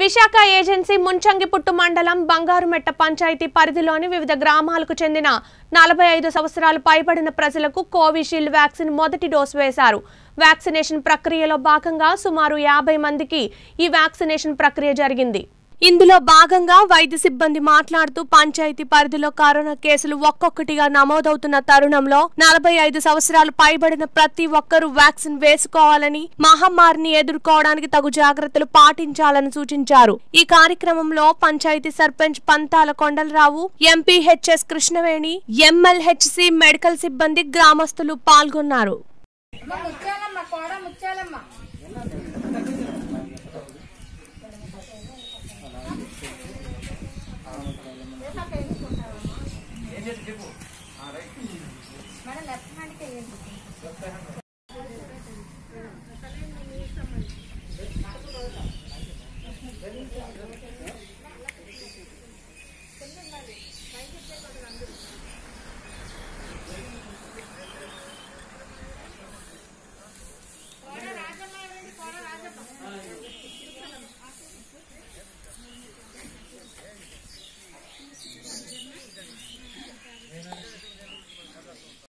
Visakha agency Munchingiputtu మండలం బంగారుమెట్ట పంచాయతీ పరిధిలోని వివిధ గ్రామాలకు చెందిన నలభై ఐదు సంవత్సరాలు పైబడిన ప్రజలకు కోవిషీల్డ్ వ్యాక్సిన్ మొదటి డోసు వేశారు వ్యాక్సినేషన్ ప్రక్రియలో భాగంగా సుమారు యాభై మందికి ఈ వ్యాక్సినేషన్ ప్రక్రియ జరిగింది ఇందులో భాగంగా వైద్య సిబ్బంది మాట్లాడుతూ పంచాయతీ పరిధిలో కరోనా కేసులు ఒక్కొక్కటిగా నమోదవుతున్న తరుణంలో నలభై ఐదు సంవత్సరాలు పైబడిన ప్రతి ఒక్కరూ వ్యాక్సిన్ వేసుకోవాలని మహమ్మారిని ఎదుర్కోవడానికి తగు జాగ్రత్తలు పాటించాలని సూచించారు ఈ కార్యక్రమంలో panchayat sarpanch Panthala Kondalarao MPHS Krishnaveni MLHC medical సిబ్బంది గ్రామస్తులు పాల్గొన్నారు మా ముత్యాల